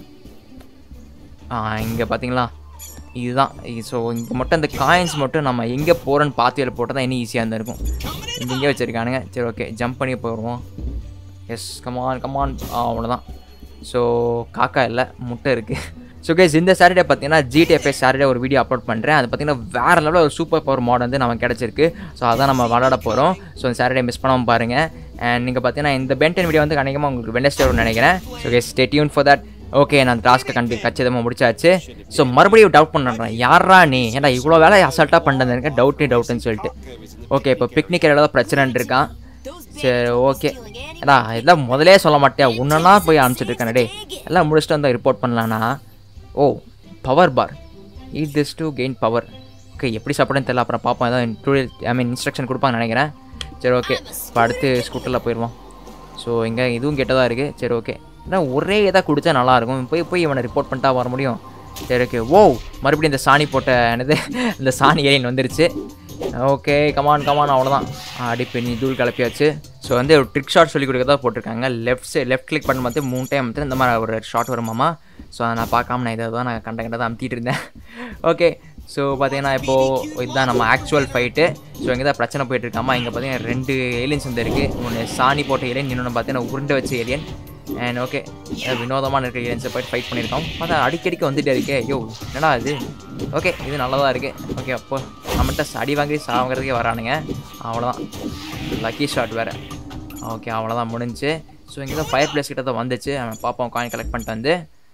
இங்கே பார்த்தீங்களா இதுதான் ஸோ இங்கே மட்டும் அந்த காயின்ஸ் மட்டும் நம்ம எங்கே போகிறோன்னு பார்த்து போட்டால் தான் இன்னும் ஈஸியாக இருந்திருக்கும் இங்கே இங்கே வச்சுருக்கானுங்க சரி ஓகே ஜம்ப் பண்ணி போயிடுவோம் எஸ் கமான் கமான் அவ்வளோதான் ஸோ காக்கா இல்லை முட்டை இருக்குது ஸோ கேஸ் இந்த சாட்டர்டே பார்த்தீங்கன்னா ஜிடிஎஃப்எஸ் சாட்டர்டே ஒரு வீடியோ அப்லோட் பண்ணுறேன் அது பார்த்தீங்கன்னா வேறு லெவலில் ஒரு சூப்பர் பவர் மாட் வந்து நமக்கு கிடச்சிருக்கு ஸோ அதான் நம்ம விளாட போகிறோம் ஸோ இந்த சாட்டர்டே மிஸ் பண்ணாமல் பாருங்கள் அண்ட் நீங்கள் பார்த்தீங்கன்னா இந்த பென்டன் வீடியோ வந்து கண்டிப்பாக உங்களுக்கு வெனஸ்டே வரும்னு நினைக்கிறேன் so guys stay tune for that okay நான் டாஸ்க்கை கண்டி கச்சிதமாக முடிச்சாச்சு ஸோ மறுபடியும் டவுட் பண்ணுறேன் யாரா நீ ஏன்டா இவ்வளோ வேலை அசால்ட்டாக பண்ணுறது எனக்கு டவுட்டே டவுட்டுன்னு சொல்லிட்டு ஓகே இப்போ பிக்னிக் ஏதாவது பிரச்சனைன்னு இருக்கான் சரி ஓகே ஏடா இதெல்லாம் முதலே சொல்ல மாட்டியா உன்னனா போய் அனுப்பிச்சிட்டு இருக்கேன் டே எல்லாம் முடிச்சுட்டு வந்து ரிப்போர்ட் பண்ணலான்னா ஓ power bar eat this to gain power okay எப்படி சாப்பிடுன்னு தெரியல அப்புறம் பார்ப்போம் ஏதாவது டூரியல் ஐ மீன் இன்ஸ்ட்ரக்ஷன் கொடுப்பாங்கன்னு நினைக்கிறேன் சரி ஓகே இப்போ அடுத்து ஸ்கூட்டரில் போயிடுவோம் ஸோ இங்கே இதுவும் கெட்டதாக இருக்குது சரி ஓகே ஏன்னா ஒரே இதாக குடித்தா நல்லாயிருக்கும் போய் போய் இவனை ரிப்போர்ட் பண்ணிட்டா வர முடியும் சரி ஓகே ஓ மறுபடியும் இந்த சாணி போட்ட என்னது இந்த சாணி ஏரியின் வந்துருச்சு ஓகே கமான் கமான் அவ்வளோதான் அடி பெண்ணி தூள் கிளப்பியாச்சு ஸோ வந்து ஒரு ட்ரிக் ஷாட் சொல்லி கொடுக்கறதா போட்டிருக்காங்க லெஃப்ட் சைட் லெஃப்ட் கிளிக் பண்ண பார்த்து மூணு டைம் வந்து இந்த மாதிரி ஒரு ஷாட் வருமாமா ஸோ அதை நான் பார்க்காம நான் இதை தான் நான் கண்ட கண்டதை அமுத்திட்டு இருந்தேன் ஓகே ஸோ பார்த்தீங்கன்னா இப்போது இதுதான் நம்ம ஆக்சுவல் ஃபைட்டு ஸோ இங்கே தான் பிரச்சனை போயிட்டு இருக்காமா இங்கே பார்த்தீங்கன்னா ரெண்டு ஏலியன்ஸ் வந்து இருக்குது ஒன்று சாணி போட்ட ஏலியன் இன்னொன்று பார்த்தீங்கன்னா உருண்டை வச்ச ஏலியன் அண்ட் ஓகே வினோதமான இருக்கிற ஏலியன்ஸை போயிட்டு ஃபைட் பண்ணியிருக்கோம் பார்த்தா அடிக்கடிக்கு வந்துட்டே இருக்கே ஐயோ என்னடா இது ஓகே இது நல்லதாக இருக்குது ஓகே அப்போ நம்மகிட்ட அடி வாங்கி சாவங்கிறதுக்கே வரானுங்க அவ்வளோதான் லக்கி ஷாட் வேறு ஓகே அவ்வளோதான் முடிஞ்சு ஸோ இங்கே தான் ஃபயர் பிளேஸ் கிட்ட தான் வந்துச்சு அவன் பார்ப்போம் காயின் கலெக்ட் பண்ணிட்டு வந்து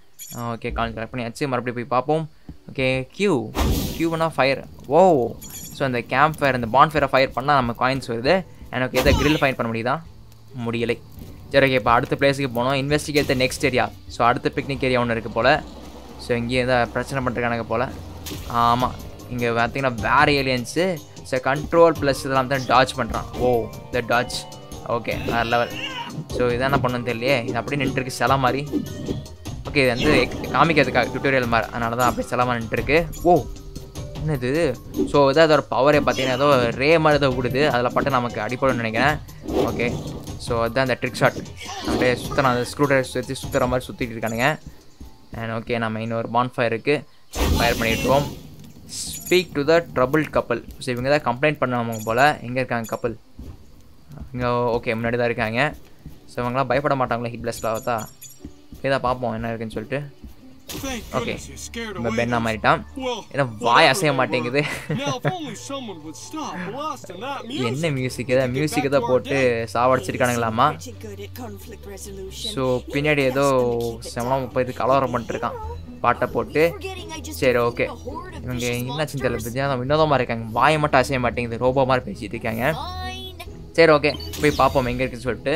ஓகே காயின் கலெக்ட் பண்ணியாச்சு மறுபடியும் போய் பார்ப்போம் ஓகே கியூ கியூனா ஃபயர் ஓ ஸோ அந்த கேம்ப் ஃபயர் இந்த பான் ஃபயரை ஃபயர் பண்ணால் நம்ம காயின்ஸ் வருது எனக்கு எதை கிரில் ஃபயர் பண்ண முடியுதா முடியலை சரி ஓகே இப்போ அடுத்த பிளேஸுக்கு போனோம் இன்வெஸ்டிகேட் நெக்ஸ்ட் ஏரியா ஸோ அடுத்த பிக்னிக் ஏரியா ஒன்று இருக்குது போல் ஸோ இங்கேயே தான் பிரச்சனை பண்ணுறாங்க போல் ஆமாம் இங்கே பார்த்தீங்கன்னா வேறு ஏலியன்ஸு ஸோ கண்ட்ரோல் ப்ளஸ் இதெல்லாம் தான் டாச் பண்ணுறான் ஓ த டாச் ஓகே வேறு லெவல் ஸோ இதான் என்ன பண்ணணும்னு தெரியலையே இது அப்படியே நின்றுருக்கு சில மாதிரி ஓகே இது வந்து ex- காமிக்கிறதுக்காக டுட்டோரியல் மாதிரி அதனால தான் அப்படியே சில மாதிரி நின்றுருக்கு ஓ என்னது ஸோ இதான் அதோட பவரை பார்த்தீங்கன்னா ஏதோ ரே மாதிரி ஏதோ விடுது அதில் பட்டு நமக்கு அடிப்படைன்னு நினைக்கிறேன் ஓகே ஸோ அதுதான் அந்த ட்ரிக் ஷாட் அப்படியே சுற்றுறான் அந்த ஸ்க்ரூ ட்ரைவர் சுற்றி சுற்றுற மாதிரி சுற்றிட்டு இருக்கானுங்க அண்ட் ஓகே நம்ம இன்னொரு பான் ஃபயர் இருக்குது ஃபயர் பண்ணிட்டுருவோம் speak to the trouble couple so இவங்க தான் கம்ப்ளைண்ட் பண்ணவங்க போல் எங்கே இருக்காங்க கப்பல் இங்கே ஓகே முன்னாடி தான் இருக்காங்க ஸோ இவங்களாம் பயப்பட மாட்டாங்களா ஹிட் பிளஸ்ல ஆகத்தா இதை பார்ப்போம் என்ன இருக்குன்னு சொல்லிட்டு Thank okay goodness you're scared நம்ம away. பெண்ணா மாறிட்டான் Well, ஏன்னா வாய் whatever அசைய it மாட்டேங்குது was. Now, if only someone would stop blasting that music. என்ன மியூசிக் ஏதாவது மியூசிக் தான் போட்டு சாவடிச்சிருக்கானுங்களாமா Pretty good at conflict resolution. So பின்னாடி ஏதோ செவனம் முப்பது கலவரம் பண்ணிட்டுருக்கான் பாட்டை போட்டு Forgetting I just சரி defeated okay a horde of இவங்க vicious என்னாச்சுன்னு தெரியல monsters. வித்தியாசம் வினோதமாக இருக்காங்க வாயை மட்டும் அசைய மாட்டேங்குது ரோபோ மாதிரி பேசிட்டு இருக்காங்க Fine. சரி ஓகே போய் பார்ப்போம் எங்கே இருக்குன்னு சொல்லிட்டு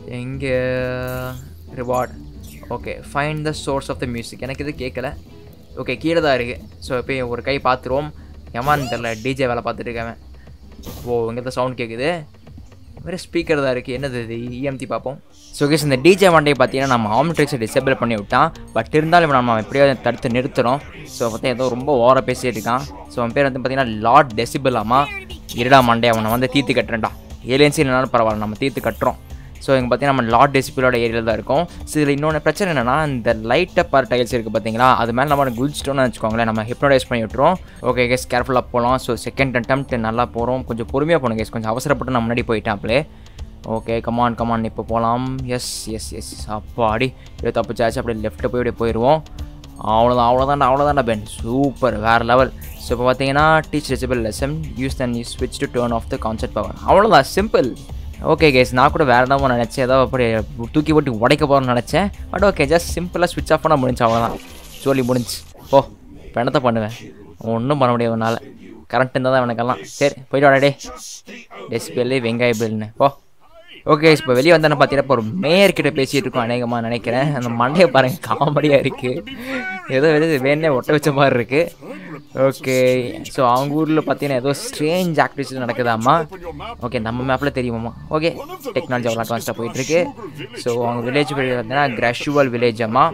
எங்கே reward okay find the source of the music எனக்கு இது கேட்கல ஓகே கீழே தான் இருக்குது ஸோ இப்போ ஒரு கை பார்த்துருவோம் எமான்னு தெரில டிஜே வேலை பார்த்துட்டு இருக்கவன் ஓ இங்கே தான் சவுண்ட் கேட்குது வேறு ஸ்பீக்கர் தான் இருக்குது என்னது இது இஎம்டி பார்ப்போம் ஸோ கேஸ் இந்த டிஜே மண்டையை பார்த்தீங்கன்னா நம்ம ஆம்ட்ரிக்ஸை டிசேபிள் பண்ணி விட்டான் பட் இருந்தாலும் நம்ம எப்படியோ தடுத்து நிறுத்துறோம் ஸோ பார்த்தா ஏதோ ரொம்ப ஓவராக பேசிட்டு இருக்கான் ஸோ அவன் பேர் வந்து பார்த்தீங்கன்னா லார்ட் டெசிபிள் ஆமா இருடா மண்டே அவனை வந்து தீர்த்து கட்டுறேன்டா ஏலியன்ஸ் இல்லைனாலும் பரவாயில்ல நம்ம தீர்த்து கட்டுறோம் ஸோ இங்கே பார்த்தீங்கன்னா நம்ம லார்ட் டெசிபிளோட ஏரியாவில் தான் இருக்கும் ஸோ இதில் இன்னொன்று பிரச்சனை என்னன்னா இந்த லைட்டை பார் டைல்ஸ் இருக்குது பார்த்தீங்களா அது மேலே நம்ம குளிச்சிட்டோம்னு வச்சுக்கோங்களேன் நம்ம ஹிப்னோடைஸ் பண்ணி விட்டுரும் ஓகே கேஸ் கேர்ஃபுல்லாக போகலாம் ஸோ செகண்ட் அட்டம்ப்ட் நல்லா போகிறோம் கொஞ்சம் பொறுமையாக போகணும் கேஸ் கொஞ்சம் அவசரப்பட்டு நான் முன்னாடி போயிட்டாப்லே ஓகே கமான் கமான் இப்போ போகலாம் எஸ் எஸ் எஸ் அப்பாடி இப்படியே தப்பிச்சாச்சு அப்படியே லெஃப்ட்டில் போய் அப்படியே போயிடுவோம் அவ்வளோதான் அவ்வளோதான்டா அவ்வளோதான்டா பென் சூப்பர் வேறு லெவல் ஸோ இப்போ பார்த்தீங்கன்னா teach responsible lesson use then you ஸ்விட்ச் to turn off the concept power அவ்வளோதான் சிம்பிள் ஓகே கேஸ் நான் கூட வேறு ஏதாவது நினச்சேன் ஏதோ அப்படி தூக்கி போட்டு உடைக்க போகிறேன்னு நினச்சேன் பட் ஓகே ஜஸ்ட் சிம்பிளாக ஸ்விட்ச் ஆஃப் பண்ண முடிஞ்சு அவ்வளோதான் சொல்லி முடிஞ்சு போ இப்போ என்னத்த பண்ணுவேன் ஒன்றும் பண்ண முடியாது உன்னால் கரண்ட் இருந்தால் தான் எனக்கெல்லாம் சரி போயிட்டு வாடா டே டெஸ்பிள் வெங்காய பில்னு போ ஓகே இப்போ வெளியே வந்தேன்னு பார்த்தீங்கன்னா இப்போ ஒரு மேயர் கிட்ட பேசிகிட்டு இருக்கோம் அநேகமாக நினைக்கிறேன் அந்த மண்டையை பாருங்க காமெடியாக இருக்குது ஏதோ வெளியே வேணே ஒட்ட வச்ச மாதிரி இருக்குது ஓகே ஸோ அவங்க ஊரில் பார்த்தீங்கன்னா ஏதோ ஸ்ட்ரேஞ்ச் ஆக்டிவிட்டிஸ் நடக்குதாம்மா ஓகே நம்ம மேப்பில் தெரியுமாம்மா ஓகே டெக்னாலஜி அவ்வளோ அட்வான்ஸ்டாக போயிட்டுருக்கு ஸோ அவங்க வில்லேஜ் பார்த்தீங்கன்னா கிராஷுவல் வில்லேஜ் அம்மா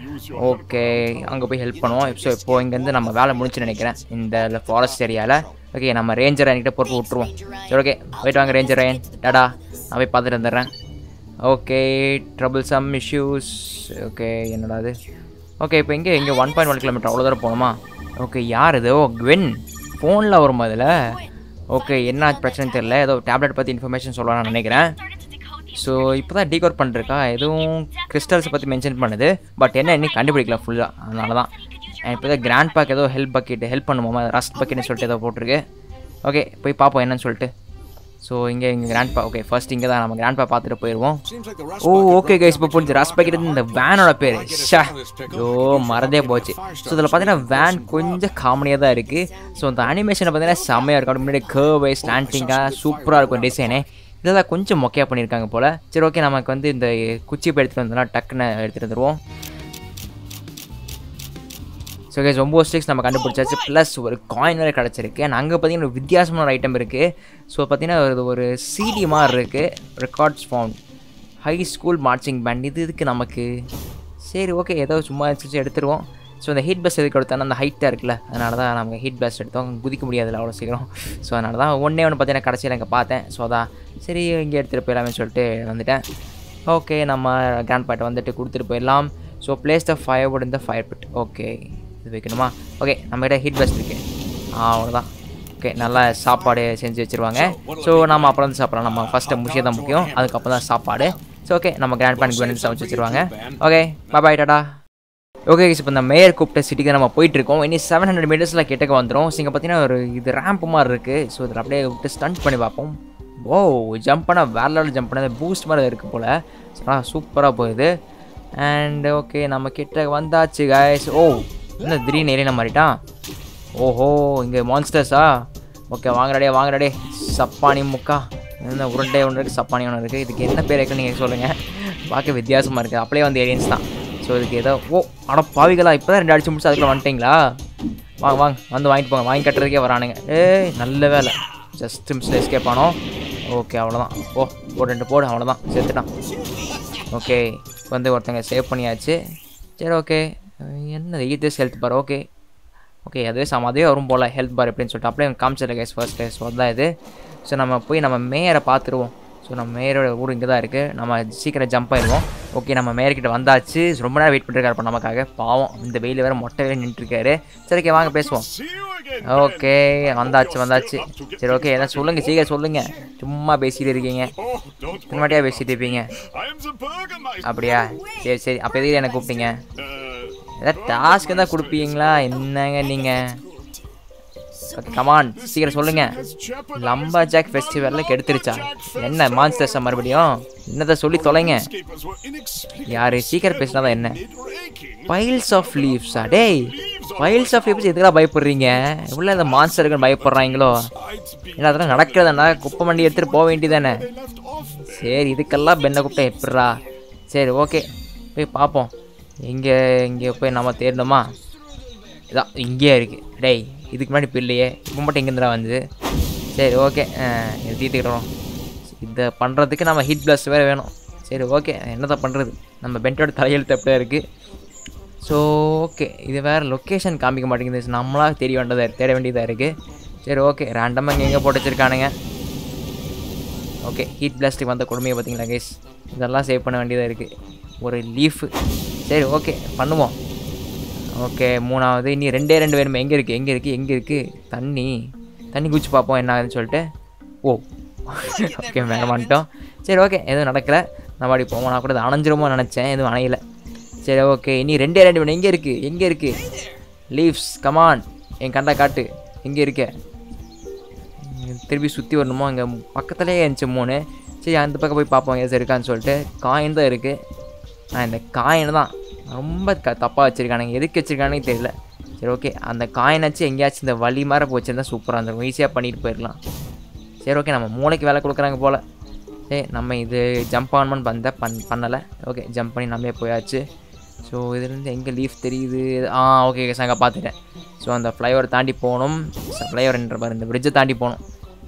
ஓகே அங்கே போய் ஹெல்ப் பண்ணுவோம் ஸோ இப்போ இங்கேருந்து நம்ம வேலை முடிச்சு நினைக்கிறேன் இந்த ஃபாரஸ்ட் ஏரியாவில் ஓகே நம்ம ரேஞ்சர் என்கிட்ட பொறுப்பு விட்டுருவோம் சரி ஓகே போயிட்டு வாங்க ரேஞ்சர் ரயன் டாடா நான் போய் பார்த்துட்டு வந்துடுறேன் okay troublesome issues okay என்னடா அது ஓகே இப்போ இங்கே இங்கே ஒன் பாயிண்ட் ஒன் கிலோமீட்டர் அவ்வளோ தூரம் போகணுமா ஓகே யார் இது ஓ குவென் ஃபோனில் வருமா அதில் ஓகே என்ன பிரச்சனைன்னு தெரியல ஏதோ டேப்லெட் பற்றி இன்ஃபர்மேஷன் சொல்லலாம்னு நினைக்கிறேன் ஸோ இப்போ தான் டீகோட் பண்ணிருக்கா எதுவும் கிறிஸ்டல்ஸை பற்றி மென்ஷன் பண்ணுது பட் என்ன இன்னும் கண்டுபிடிக்கல ஃபுல்லாக அதனால தான் இப்போ தான் கிராண்ட் பேக் ஏதோ ஹெல்ப் பக்கெட் ஹெல்ப் பண்ணுவோமா ரஸ்ட் பக்கெட்னு சொல்லிட்டு ஏதோ போட்டிருக்கு ஓகே போய் பார்ப்போம் என்னன்னு சொல்லிட்டு ஸோ இங்கே இங்கே கிராண்ட் பா ஓகே ஃபர்ஸ்ட் இங்கே தான் நம்ம கிராண்ட் பா பார்த்துட்டு போயிடுவோம் ஓ ஓகே கைஸ் இப்போ புரிஞ்சு ரஸ் பக்கெட் இந்த வேனோட பேர் ஷா ஐயோ மறந்தே போச்சு ஸோ இதில் பார்த்தீங்கன்னா வேன் கொஞ்சம் காமெடியாக தான் இருக்குது ஸோ அந்த அனிமேஷனை பார்த்தீங்கன்னா செம்மையாக இருக்கும் அப்படி முன்னாடி கேர்வை ஸ்டாண்டிங்காக சூப்பராக இருக்கும் டிசைனு இதெல்லாம் கொஞ்சம் மொக்கையாக பண்ணியிருக்காங்க போல் சரி ஓகே நமக்கு வந்து இந்த குச்சி போய் எடுத்துகிட்டு வந்தோம்னா டக்குன்னு எடுத்துகிட்டு வந்துடுவோம் ஸோ கேஸ் ஒம்பது ஸ்டிக்ஸ் நம்ம கண்டுபிடிச்சாச்சு ப்ளஸ் ஒரு காயின் வேறு கிடச்சிருக்கு அண்ட் அங்கே பார்த்தீங்கன்னா ஒரு வித்தியாசமான ஒரு ஐட்டம் இருக்குது ஸோ பார்த்தீங்கன்னா ஒரு ஒரு சிடி மாதிரி இருக்குது records found high school marching band இது இதுக்கு நமக்கு சரி ஓகே ஏதோ சும்மா வச்சு எடுத்துருவோம் ஸோ அந்த ஹீட் பஸ் எதுக்கு எடுத்தோன்னா அந்த ஹைட்டாக இருக்குல்ல அதனால தான் நமக்கு ஹீட் பஸ் எடுத்தோம் குதிக்க முடியாதுல்ல அவ்வளோ சீக்கிரம் ஸோ அதனால தான் ஒன்றே ஒன்று பார்த்தீங்கன்னா கடைசியில் எனக்கு பார்த்தேன் ஸோ அதான் சரி இங்கே எடுத்துகிட்டு போயிடலாமே சொல்லிட்டு வந்துட்டேன் ஓகே நம்ம கிராண்ட் பாட்டை வந்துட்டு கொடுத்துட்டு போயிடலாம் so place the fire wood இந்த ஃபயர் பிட் ஓகே இது வைக்கணுமா ஓகே நம்மகிட்ட ஹீட் பஸ் இருக்கு ஆ அவ்வளோதான் ஓகே நல்லா சாப்பாடு செஞ்சு வச்சுருவாங்க ஸோ நம்ம அப்புறம் வந்து சாப்பிட்லாம் நம்ம ஃபஸ்ட்டு முக்கியம் தான் முக்கியம் அதுக்கப்புறம் தான் சாப்பாடு ஸோ ஓகே நம்ம கிராண்ட் பேனுக்கு வேணும் சமைச்சு வச்சுருவாங்க ஓகே பாய் டாடா ஓகே இப்போ இந்த மேயர் கூப்பிட்ட சிட்டிக்கு நம்ம போயிட்டு இருக்கோம் இனி செவன் ஹண்ட்ரட் மீட்டர்ஸில் கிட்டக்க வந்துடும் ஸோ இங்கே பார்த்தீங்கன்னா ஒரு இது ரேம்ப் மாதிரி இருக்குது ஸோ இதில் அப்படியே விட்டு ஸ்டண்ட் பண்ணி பார்ப்போம் ஓ ஜம்ப் பண்ணால் வேற லெவல் ஜம்ப் பண்ண பூஸ்ட் மாதிரி இருக்குது போல் ஸோ சூப்பராக போகுது அண்ட் ஓகே நம்ம கிட்ட வந்தாச்சு guys ஓ என்ன திடீர்னு ஏரியா மாறிட்டான் ஓஹோ இங்கே மான்ஸ்டர்ஸா ஓகே வாங்குறாடே வாங்குறாடே சப்பானி முக்கா என்ன உருண்டை ஒன்று இருக்குது சப்பானி ஒன்று இருக்குது இதுக்கு என்ன பேர் இருக்குன்னு நீங்கள் சொல்லுங்கள் பார்க்க வித்தியாசமாக இருக்குது அப்படியே வந்து ஏரியன்ஸ் தான் ஸோ இதுக்கு ஏதோ ஓ அட பாவிகளா இப்போ தான் ரெண்டு அடிச்சு முடிச்சு அதுக்குள்ள வந்துட்டீங்களா வாங்க வாங்க வந்து வாங்கிட்டு போங்க வாங்கி கட்டுறதுக்கே வரானுங்க ஏய் நல்ல வேலை ஜஸ்ட் மிஸ்ல எஸ்கேப் ஆனோம் ஓகே அவ்வளோதான் ஓ ஒரு ரெண்டு போடு அவ்வளோதான் சேர்த்துட்டான் ஓகே வந்து ஒருத்தங்க சேவ் பண்ணியாச்சு சரி ஓகே என்ன ஈத்தஸ் ஹெல்த் பார் ஓகே ஓகே அதுவே சம அதே வரும் போல் ஹெல்த் பார் எப்படின்னு சொல்லிட்டு அப்படியே காமிச்சிட கேஸ் ஃபர்ஸ்ட் ஸோ அதான் இது ஸோ நம்ம போய் நம்ம மேயரை பார்த்துருவோம் ஸோ நம்ம மேயரோட ஊர் இங்கே தான் இருக்குது நம்ம சீக்கிரம் ஜம்ப் ஆயிடுவோம் ஓகே நம்ம மேயர்கிட்ட வந்தாச்சு ரொம்ப நேரம் வெயிட் பண்ணிருக்காரு இப்போ நமக்காக பாவம் இந்த வெயில் வேறு மொட்டை வேறு நின்றுருக்காரு சரி ஓகே வாங்க பேசுவோம் See you again. ஓகே வந்தாச்சு வந்தாச்சு சரி ஓகே என்ன சொல்லுங்கள் சீக்கிரம் சொல்லுங்கள் சும்மா பேசிட்டு இருக்கீங்க Oh, don't பின்னாடியாக பேசிட்டு இருப்பீங்க I am the Burgermeister. அப்படியா சரி சரி அப்போ எதுக்கு என்ன கூப்பிட்டீங்க Uh, ஏதாவது டாஸ்க் தான் கொடுப்பீங்களா என்னங்க நீங்கள் ஓகே கமான் சீக்கிரம் சொல்லுங்கள் has jeopardized லம்பா ஜாக் ஃபெஸ்டிவலில் கெடுத்துருச்சா என்ன மான்ஸ்டர்ஸா மறுபடியும் என்னதை சொல்லி தொலைங்க escapers were inexplicably யாரு சீக்கிரம் பேசினா தான் என்ன mid-raking. பைல்ஸ் ஆஃப் லீவ்ஸா டேய் பைல்ஸ் ஆஃப் லீவ்ஸ் எதுக்குலாம் பயப்படுறீங்க இவ்வளோ இந்த மான்ஸ்டருக்கு பயப்படுறாங்களோ I'd be இல்லை அதெல்லாம் நடக்கிறதுனா குப்பை வண்டி எடுத்துகிட்டு போக வேண்டியதானே they left off சரி இதுக்கெல்லாம் பெண்ணை கூப்பிட்டா எப்படிரா சரி ஓகே போய் பார்ப்போம் எங்கே இங்கே போய் நம்ம தேடணுமா இதான் இங்கேயே இருக்குது டேய் இதுக்கு முன்னாடி இப்போ இல்லையே இப்போ மட்டும் எங்கேருந்துடா வந்தது சரி ஓகே இதை தீர்த்துக்கிட்டோம் இதை பண்ணுறதுக்கு நம்ம ஹீட் பிளஸ் வேறு வேணும் சரி ஓகே என்னதான் பண்ணுறது நம்ம பென்ட்டோட தலையெழுத்து அப்படியே இருக்குது ஸோ ஓகே இது வேறு லொக்கேஷன் காமிக்க மாட்டேங்குது நம்மளாக தெரிய வேண்டியதாக தேட வேண்டியதாக இருக்குது சரி ஓகே ரேண்டமாக இங்கே எங்கே போட்டு வச்சுருக்கானுங்க ஓகே ஹீட் பிளாஸ்டிக் வந்த கொடுமையை பார்த்தீங்களா கைஸ் இதெல்லாம் சேவ் பண்ண வேண்டியதாக இருக்குது ஒரு லீஃபு சரி ஓகே பண்ணுவோம் ஓகே மூணாவது இனி ரெண்டே ரெண்டு வேணுமே எங்கே இருக்குது எங்கே இருக்குது எங்கே இருக்குது தண்ணி தண்ணி குச்சி பார்ப்போம் என்ன ஆகுதுன்னு சொல்லிட்டு ஓ ஓகே மேலே வந்துட்டோம் சரி ஓகே எதுவும் நடக்கல நம்ம அப்படி போவோம் நான் கூட இது அணைஞ்சிருமோ நினச்சேன் எதுவும் அணையல சரி ஓகே இனி ரெண்டே ரெண்டு வேணும் எங்கே இருக்குது எங்கே இருக்குது லீவ்ஸ் கமான் என் கண்டா காட்டு எங்கே இருக்க ம், திருப்பி சுற்றி வரணுமோ அங்கே பக்கத்துலேயே இருந்துச்சு மூணு சரி அந்த பக்கம் போய் பார்ப்போம் எது இருக்கான்னு சொல்லிட்டு காயின் தான் இருக்குது நான் இந்த காயின் தான் ரொம்ப க தப்பாக வச்சுருக்கானுங்க எதுக்கு வச்சுருக்கானுங்க தெரியல சரி ஓகே அந்த காயின் வச்சு எங்கேயாச்சும் இந்த வழி மாதிரி வச்சுருந்தா சூப்பராக இருந்திருக்கும் ஈஸியாக பண்ணிட்டு போயிடலாம் சரி ஓகே நம்ம மூளைக்கு வேலை கொடுக்குறாங்க போல் சரி நம்ம இது ஜம்ப் ஆன்மன் வந்த பண் பண்ணலை ஓகே ஜம்ப் பண்ணி நம்மளே போயாச்சு ஸோ இதுலேருந்து எங்கே லீஃப் தெரியுது ஆ ஓகே சாங்க பார்த்துட்டேன் ஸோ அந்த ஃப்ளைஓவர் தாண்டி போகணும் ஃப்ளைஓவர்ன்ற பாரு இந்த பிரிட்ஜை தாண்டி போகணும்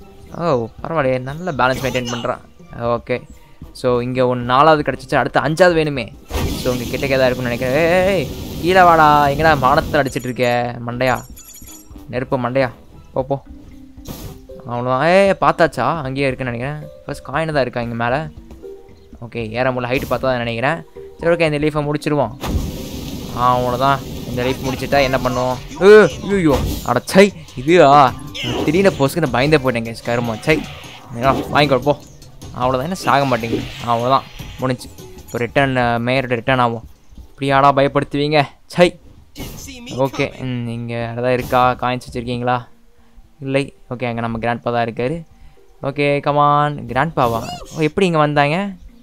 ஓ பரவாயில்லையே நல்ல பேலன்ஸ் மெயின்டைன் பண்ணுறான் ஓகே ஸோ இங்கே ஒன்று நாலாவது கிடச்சிச்சு அடுத்து அஞ்சாவது வேணுமே ஸோ உங்கள் கிட்டக்கே தான் இருக்கும்னு நினைக்கிறேன் ஏய் கீழே வாடா எங்கடா வானத்தில் அடிச்சிட்டு இருக்க மண்டையா நெருப்பு மண்டையா போ போ அவ்வளோதான் ஏ பார்த்தாச்சா அங்கேயே இருக்குன்னு நினைக்கிறேன் ஃபர்ஸ்ட் காயின் தான் இருக்கா இங்கே மேலே ஓகே ஏற முடியல ஹைட் பார்த்தா தான் நினைக்கிறேன் சரி ஓகே இந்த லீஃபை முடிச்சிருவோம் ஆ அவ்வளோதான் இந்த லீஃப் முடிச்சிட்டா என்ன பண்ணுவோம் ஐயோ அடச்சை இதுயா திடீர்னு போஸ்க்கு நான் பயந்தே போயிட்டேங்க கருமோ சை ஏடா, வாங்கிக்கோ போ அவ்வளோதான் என்ன சாக மாட்டேங்குது அவ்வளோதான் முடிஞ்சு இப்போ ரிட்டர்ன் மேயர்கிட்ட ரிட்டர்ன் ஆகும் இப்படியாடா பயப்படுத்துவீங்க சை ஓகே இங்கே அதான் இருக்கா காயின்ஸ் வச்சுருக்கீங்களா இல்லை ஓகே அங்கே நம்ம கிராண்ட்பா தான் இருக்கார் ஓகே கமான் கிராண்ட்பாவா ஓ எப்படி இங்கே வந்தாங்க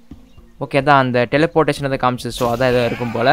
ஓகே அதான் அந்த டெலிபோர்ட்டேஷன் அதை காமிச்சு ஸோ அதான் ஏதோ இருக்கும் போல்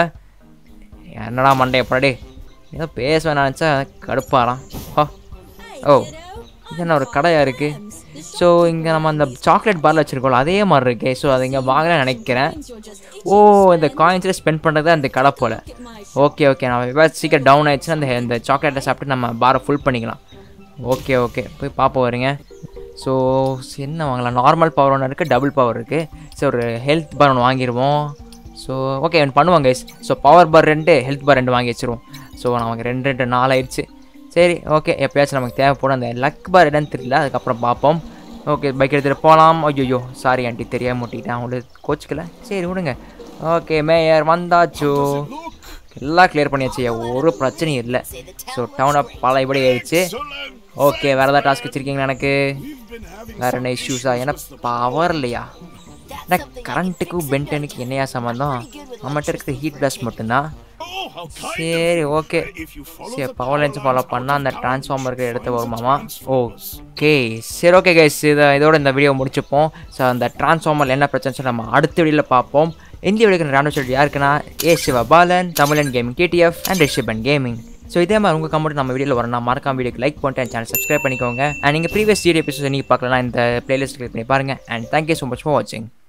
என்னடா மண்டே எப்படா ஏதோ பேசுவேன் நினச்சா கடுப்பாராம் ஹோ ஓ இது என்ன ஒரு கடையாக இருக்குது ஸோ இங்கே நம்ம அந்த சாக்லேட் பாரில் வச்சுருக்கோம்ல அதே மாதிரி இருக்கே ஸோ அதை இங்கே வாங்கலாம்னு நினைக்கிறேன் ஓ இந்த காயின்ஸில் ஸ்பெண்ட் பண்ணுறது அந்த கடை போல் ஓகே ஓகே நம்ம எவ்வளோ சீக்கிரம் டவுன் ஆயிடுச்சுன்னா அந்த இந்த சாக்லேட்டை சாப்பிட்டு நம்ம பாரை ஃபுல் பண்ணிக்கலாம் ஓகே ஓகே போய் பார்ப்போம் வரீங்க ஸோ என்ன வாங்கலாம் நார்மல் பவர் ஒன்று இருக்குது டபுள் பவர் இருக்குது ஸோ ஒரு ஹெல்த் பார் ஒன்று வாங்கிடுவோம் ஸோ ஓகே ஒன்று பண்ணுவோம் கைஸ் ஸோ பவர் பார் ரெண்டு ஹெல்த் பார் ரெண்டு வாங்கி வச்சிருவோம் ஸோ நமக்கு ரெண்டு ரெண்டு நாலு ஆயிடுச்சு சரி ஓகே எப்பயாச்சும் நமக்கு தேவைப்படும் அந்த லக் பார் என்னன்னு தெரியல அதுக்கப்புறம் பார்ப்போம் ஓகே பைக் எடுத்துகிட்டு போகலாம் ஐயோ சாரி ஆண்டி தெரியாம முட்டிக்கிட்டேன் அவங்களுக்கு கோச்சிக்கல சரி விடுங்க ஓகே மேயர் வந்தாச்சு எல்லாம் கிளியர் பண்ணியாச்சு ஒரு பிரச்சனையும் இல்லை ஸோ டவுன் அப் பழையபடி ஆயிடுச்சு ஓகே வேறு ஏதாவது டாஸ்க் வச்சுருக்கீங்களா எனக்கு வேறு என்ன இஷ்யூஸா ஏன்னா பவர் இல்லையா ஏன்னா கரண்ட்டுக்கும் பென்டனுக்கு என்னையா சம்மந்தம் நம்மகிட்ட இருக்கிற ஹீட் பிளாஸ்ட் மட்டும்தான் சரி ஓகே சரி பவர் லைன்ஸ் ஃபாலோ பண்ணால் அந்த டிரான்ஸ்ஃபார்மர் இருக்கிற இடத்த வருமாமா ஓகே சரி ஓகே கைஸ் இதை இதோட இந்த வீடியோ முடிச்சுப்போம் ஸோ அந்த டிரான்ஸ்ஃபார்மர் என்ன பிரச்சனை சொல்லி நம்ம அடுத்த வீடியோவில் பார்ப்போம் இந்த வீடியோக்கு ரேண்டம் சொல்லி யாருக்குன்னா ஏ Siva Balan Tamilan gaming KDF and Rishaban gaming so இதே மாதிரி உங்கள் கமெண்ட் நம்ம வீடியோவில் வரணும் மறக்காம வீடியோக்கு லைக் பண்ணிட்டு என் சேனல் சப்ஸ்கிரைப் பண்ணிக்கோங்க அண்ட் நீங்கள் ப்ரீவியஸ் வீடியோ எபிசோட் நீங்கள் பார்க்கலாம் இந்த பிளேலிஸ்ட் கிளிக் பண்ணி பாருங்கள் and thank you so much for வாட்சிங்